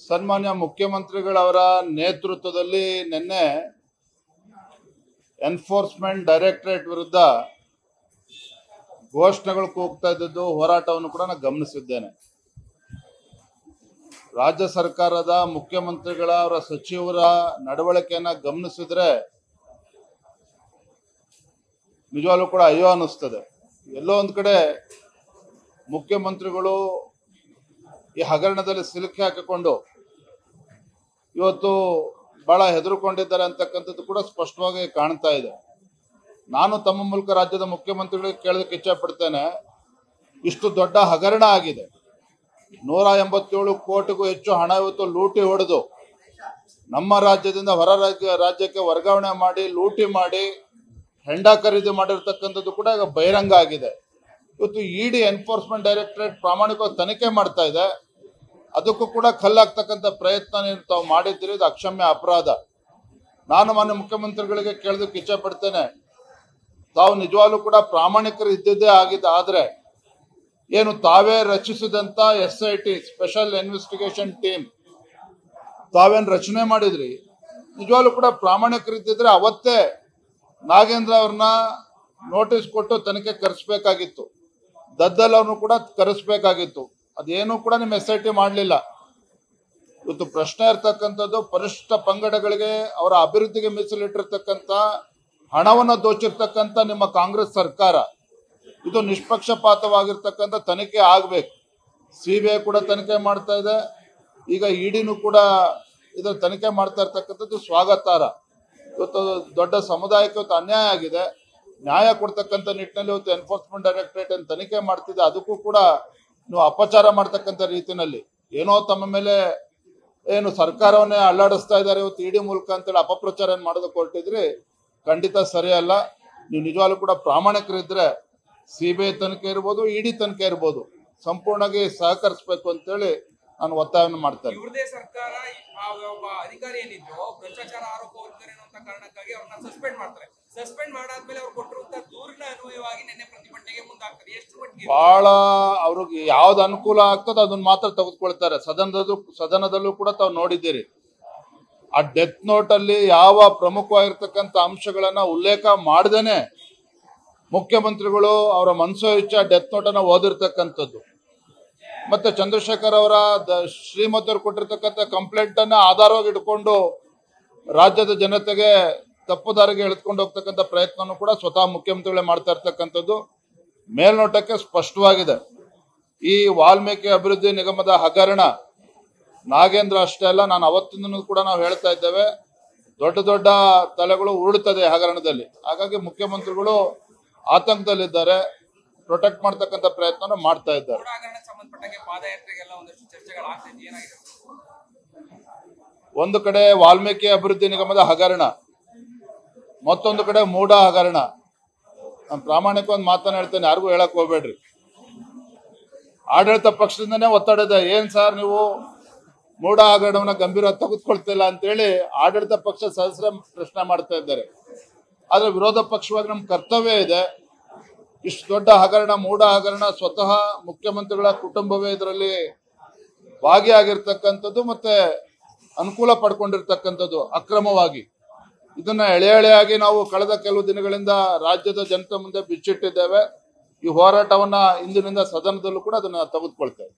ಸನ್ಮಾನ್ಯ ಮುಖ್ಯಮಂತ್ರಿಗಳವರ ನೇತೃತ್ವದಲ್ಲಿ ನಿನ್ನೆ ಎನ್ಫೋರ್ಸ್ಮೆಂಟ್ ಡೈರೆಕ್ಟರೇಟ್ ವಿರುದ್ಧ ಘೋಷಣೆಗಳು ಕೂಗ್ತಾ ಇದ್ದದ್ದು ಹೋರಾಟವನ್ನು ಕೂಡ ನಾನು ಗಮನಿಸಿದ್ದೇನೆ ರಾಜ್ಯ ಸರ್ಕಾರದ ಮುಖ್ಯಮಂತ್ರಿಗಳ ಅವರ ಸಚಿವರ ನಡವಳಿಕೆಯನ್ನ ಗಮನಿಸಿದ್ರೆ ನಿಜವಾಗ್ಲೂ ಕೂಡ ಅಯ್ಯೋ ಅನ್ನಿಸ್ತದೆ ಎಲ್ಲೋ ಒಂದ್ ಕಡೆ ಮುಖ್ಯಮಂತ್ರಿಗಳು ಈ ಹಗರಣದಲ್ಲಿ ಸಿಲುಕಿ ಹಾಕಿಕೊಂಡು ಇವತ್ತು ಬಹಳ ಹೆದರುಕೊಂಡಿದ್ದಾರೆ ಅಂತಕ್ಕಂಥದ್ದು ಕೂಡ ಸ್ಪಷ್ಟವಾಗಿ ಕಾಣ್ತಾ ಇದೆ ನಾನು ತಮ್ಮ ಮೂಲಕ ರಾಜ್ಯದ ಮುಖ್ಯಮಂತ್ರಿಗಳಿಗೆ ಕೇಳೋದಕ್ಕೆ ಇಚ್ಛೆ ಪಡ್ತೇನೆ ಇಷ್ಟು ದೊಡ್ಡ ಹಗರಣ ಆಗಿದೆ ನೂರ ಎಂಬತ್ತೇಳು ಕೋಟಿಗೂ ಹೆಚ್ಚು ಹಣ ಇವತ್ತು ಲೂಟಿ ಹೊಡೆದು ನಮ್ಮ ರಾಜ್ಯದಿಂದ ಹೊರ ರಾಜ್ಯ ರಾಜ್ಯಕ್ಕೆ ವರ್ಗಾವಣೆ ಮಾಡಿ ಲೂಟಿ ಮಾಡಿ ಹೆಂಡ ಖರೀದಿ ಮಾಡಿರ್ತಕ್ಕಂಥದ್ದು ಕೂಡ ಈಗ ಬಹಿರಂಗ ಆಗಿದೆ ಇವತ್ತು ಇಡಿ ಎನ್ಫೋರ್ಸ್ಮೆಂಟ್ ಡೈರೆಕ್ಟರೇಟ್ ಪ್ರಾಮಾಣಿಕವಾಗಿ ತನಿಖೆ ಮಾಡ್ತಾ ಇದೆ ಅದಕ್ಕೂ ಕೂಡ ಕಲ್ಲಾಗ್ತಕ್ಕಂಥ ಪ್ರಯತ್ನ ನೀವು ತಾವು ಮಾಡಿದ್ದೀರಿ ಇದು ಅಕ್ಷಮ್ಯ ಅಪರಾಧ ನಾನು ಮಾನ್ಯ ಮುಖ್ಯಮಂತ್ರಿಗಳಿಗೆ ಕೇಳೋದಕ್ಕೆ ಇಚ್ಛೆ ಪಡ್ತೇನೆ ತಾವು ನಿಜವಾಗ್ಲೂ ಕೂಡ ಪ್ರಾಮಾಣಿಕರು ಇದ್ದಿದ್ದೇ ಆಗಿದೆ ಆದ್ರೆ ಏನು ತಾವೇ ರಚಿಸಿದಂತ S I T special investigation team ತಾವೇನ್ ರಚನೆ ಮಾಡಿದ್ರಿ ನಿಜವಾಗ್ಲೂ ಕೂಡ ಪ್ರಾಮಾಣಿಕರಿದ್ದಿದ್ರೆ ಅವತ್ತೇ ನಾಗೇಂದ್ರ ಅವ್ರನ್ನ ನೋಟಿಸ್ ಕೊಟ್ಟು ತನಿಖೆ ಕರೆಸ್ಬೇಕಾಗಿತ್ತು ದದ್ದಲ್ ಅವ್ರನ್ನು ಕೂಡ ಕರೆಸ್ಬೇಕಾಗಿತ್ತು ಅದೇನು ಕೂಡ ನಿಮ್ಮ ಎಸ್ ಐ ಟಿ ಮಾಡಲಿಲ್ಲ ಇವತ್ತು ಪ್ರಶ್ನೆ ಇರ್ತಕ್ಕಂಥದ್ದು ಪರಿಶಿಷ್ಟ ಪಂಗಡಗಳಿಗೆ ಅವರ ಅಭಿವೃದ್ಧಿಗೆ ಮೀಸಲಿಟ್ಟಿರ್ತಕ್ಕಂಥ ಹಣವನ್ನು ದೋಚಿರ್ತಕ್ಕಂಥ ನಿಮ್ಮ ಕಾಂಗ್ರೆಸ್ ಸರ್ಕಾರ ಇದು ನಿಷ್ಪಕ್ಷಪಾತವಾಗಿರ್ತಕ್ಕಂಥ ತನಿಖೆ ಆಗ್ಬೇಕು ಸಿ ಬಿ ಐ ಕೂಡ ತನಿಖೆ ಮಾಡ್ತಾ ಇದೆ ಈಗ ಇಡಿನೂ ಕೂಡ ಇದರ ತನಿಖೆ ಮಾಡ್ತಾ ಇರ್ತಕ್ಕಂಥದ್ದು ಸ್ವಾಗತಾರ್ಹ ಇವತ್ತು ದೊಡ್ಡ ಸಮುದಾಯಕ್ಕೆ ಇವತ್ತು ಅನ್ಯಾಯ ಆಗಿದೆ ನ್ಯಾಯ ಕೊಡ್ತಕ್ಕಂಥ ನಿಟ್ಟಿನಲ್ಲಿ ಇವತ್ತು ಎನ್ಫೋರ್ಸ್ಮೆಂಟ್ ಡೈರೆಕ್ಟರೇಟ್ ಏನು ತನಿಖೆ ಮಾಡ್ತಿದೆ ಅದಕ್ಕೂ ಕೂಡ ನೀವು ಅಪಚಾರ ಮಾಡ್ತಕ್ಕಂಥ ರೀತಿನಲ್ಲಿ ಏನೋ ತಮ್ಮ ಮೇಲೆ ಏನು ಸರ್ಕಾರವನ್ನೇ ಅಲ್ಲಾಡಿಸ್ತಾ ಇದ್ದಾರೆ ಇವತ್ತು ಇಡಿ ಮೂಲಕ ಅಂತೇಳಿ ಅಪಪ್ರಚಾರ ಏನ್ ಮಾಡೋದಕ್ಕೆ ಹೊರಟಿದ್ರಿ ಖಂಡಿತ ಸರಿಯಲ್ಲ ನೀವು ನಿಜವಾಗ್ಲೂ ಕೂಡ ಪ್ರಾಮಾಣಿಕರಿದ್ರೆ ಸಿ ಬಿ ಐ ತನಿಖೆ ಇರ್ಬೋದು ಇಡಿ ತನಿಖೆ ಇರ್ಬೋದು ಸಂಪೂರ್ಣವಾಗಿ ಸಹಕರಿಸಬೇಕು ಅಂತೇಳಿ ನಾನು ಒತ್ತಾಯವನ್ನು ಮಾಡ್ತೇನೆ ಇವ್ರದೇ ಸರ್ಕಾರ ಆ ಒಬ್ಬ ಅಧಿಕಾರಿ ಏನಿದ್ರು ಭ್ರಷ್ಟಾಚಾರ ಆರೋಪ ಹೊರಿದ್ದಾರೆ ಅನ್ನೋ ಕಾರಣಕ್ಕಾಗಿ ಅವ್ರನ್ನ ಸಸ್ಪೆಂಡ್ ಮಾಡ್ತಾರೆ ಸಸ್ಪೆಂಡ್ ಮಾಡಾದ್ಮೇಲೆ ಅವ್ರು ಕೊಟ್ಟಿರುವಂತ ದೂರಿನ ಅನ್ವಯವಾಗಿ ನಿನ್ನೆ ಪ್ರತಿಭಟನೆಗೆ ಮುಂದಾಗ್ತಾರೆ ಎಷ್ಟು ಮಟ್ಟಿಗೆ ಬಹಳ ಅವ್ರಿಗೆ ಯಾವ್ದು ಅನುಕೂಲ ಆಗ್ತದೋ ಅದನ್ನ ಮಾತ್ರ ತೆಗೆದುಕೊಳ್ತಾರೆ ಸದನದಲ್ಲೂ ಸದನದಲ್ಲೂ ಕೂಡ ತಾವು ನೋಡಿದ್ದೀರಿ ಆ ಡೆತ್ ನೋಟ್ ಅಲ್ಲಿ ಯಾವ ಪ್ರಮುಖವಾಗಿರ್ತಕ್ಕಂಥ ಅಂಶಗಳನ್ನ ಉಲ್ಲೇಖ ಮಾಡ್ದೇನೆ ಮುಖ್ಯಮಂತ್ರಿಗಳು ಅವರ ಮನಸೋ ಇಚ್ಛೆ ಡೆತ್ ನೋಟ್ ಅನ್ನ ಓದಿರ್ತಕ್ಕಂಥದ್ದು ಮತ್ತೆ ಚಂದ್ರಶೇಖರ್ ಅವರ ದ- ಶ್ರೀಮತಿಯವರು ಕೊಟ್ಟಿರ್ತಕ್ಕಂಥ ಕಂಪ್ಲೇಂಟ್ ಅನ್ನ ಆಧಾರವಾಗಿ ಇಟ್ಕೊಂಡು ರಾಜ್ಯದ ಜನತೆಗೆ ತಪ್ಪು ದಾರಿಗೆ ಎಳೆದುಕೊಂಡು ಹೋಗ್ತಕ್ಕಂಥ ಪ್ರಯತ್ನನೂ ಕೂಡ ಸ್ವತಃ ಮುಖ್ಯಮಂತ್ರಿಗಳೇ ಮಾಡ್ತಾ ಇರ್ತಕ್ಕಂಥದ್ದು ಮೇಲ್ನೋಟಕ್ಕೆ ಸ್ಪಷ್ಟವಾಗಿದೆ ಈ ವಾಲ್ಮೀಕಿ ಅಭಿವೃದ್ಧಿ ನಿಗಮದ ಹಗರಣ ನಾಗೇಂದ್ರ ಅಷ್ಟೇ ಅಲ್ಲ ನಾನು ಅವತ್ತಿಂದನೂ ಕೂಡ ನಾವು ಹೇಳ್ತಾ ಇದ್ದೇವೆ ದೊಡ್ಡ ದೊಡ್ಡ ತಲೆಗಳು ಉರುಳುತ್ತದೆ ಈ ಹಗರಣದಲ್ಲಿ ಹಾಗಾಗಿ ಮುಖ್ಯಮಂತ್ರಿಗಳು ಆತಂಕದಲ್ಲಿದ್ದಾರೆ ಪ್ರೊಟೆಕ್ಟ್ ಮಾಡ್ತಕ್ಕಂಥ ಪ್ರಯತ್ನ ಮಾಡ್ತಾ ಇದ್ದಾರೆ ಕೂಡ ಹಗರಣಕ್ಕೆ ಸಂಬಂಧಪಟ್ಟಂಗೆ ಪಾದಯಾತ್ರೆಗೆಲ್ಲ ಒಂದಷ್ಟು ಚರ್ಚೆಗಳಾಗ್ತೈತಿ ಏನಾಗಿದೆ ಒಂದು ಕಡೆ ವಾಲ್ಮೀಕಿ ಅಭಿವೃದ್ಧಿ ನಿಗಮದ ಹಗರಣ ಮತ್ತೊಂದು ಕಡೆ ಮೂಡ ಹಗರಣ ನಾನು ಪ್ರಾಮಾಣಿಕವಾಗಿ ಮಾತನ್ನ ಹೇಳ್ತೇನೆ ಯಾರಿಗೂ ಹೇಳಕ್ ಹೋಗ್ಬೇಡ್ರಿ ಆಡಳಿತ ಪಕ್ಷದಿಂದನೇ ಒತ್ತಡ ಇದೆ ಏನ್ ಸರ್ ನೀವು ಮೂಡ ಹಗರಣವನ್ನ ಗಂಭೀರ ತೆಗೆದುಕೊಳ್ತಿಲ್ಲ ಅಂತೇಳಿ ಆಡಳಿತ ಪಕ್ಷ ಸದಸ್ಯರ ಪ್ರಶ್ನೆ ಮಾಡ್ತಾ ಇದ್ದಾರೆ ಆದ್ರೆ ವಿರೋಧ ಪಕ್ಷವಾಗಿ ನಮ್ಮ ಕರ್ತವ್ಯ ಇದೆ ಇಷ್ಟು ದೊಡ್ಡ ಹಗರಣ ಮೂಡ ಹಗರಣ ಸ್ವತಃ ಮುಖ್ಯಮಂತ್ರಿಗಳ ಕುಟುಂಬವೇ ಇದರಲ್ಲಿ ಭಾಗಿಯಾಗಿರ್ತಕ್ಕಂಥದ್ದು ಮತ್ತೆ ಅನುಕೂಲ ಪಡ್ಕೊಂಡಿರ್ತಕ್ಕಂಥದ್ದು ಅಕ್ರಮವಾಗಿ ಇದನ್ನ ಎಳೆ ಎಳೆಯಾಗಿ ನಾವು ಕಳೆದ ಕೆಲವು ದಿನಗಳಿಂದ ರಾಜ್ಯದ ಜನತೆ ಮುಂದೆ ಬಿಚ್ಚಿಟ್ಟಿದ್ದೇವೆ ಈ ಹೋರಾಟವನ್ನ ಇಂದಿನಿಂದ ಸದನದಲ್ಲೂ ಕೂಡ ಅದನ್ನ ತೆಗೆದುಕೊಳ್ತೇವೆ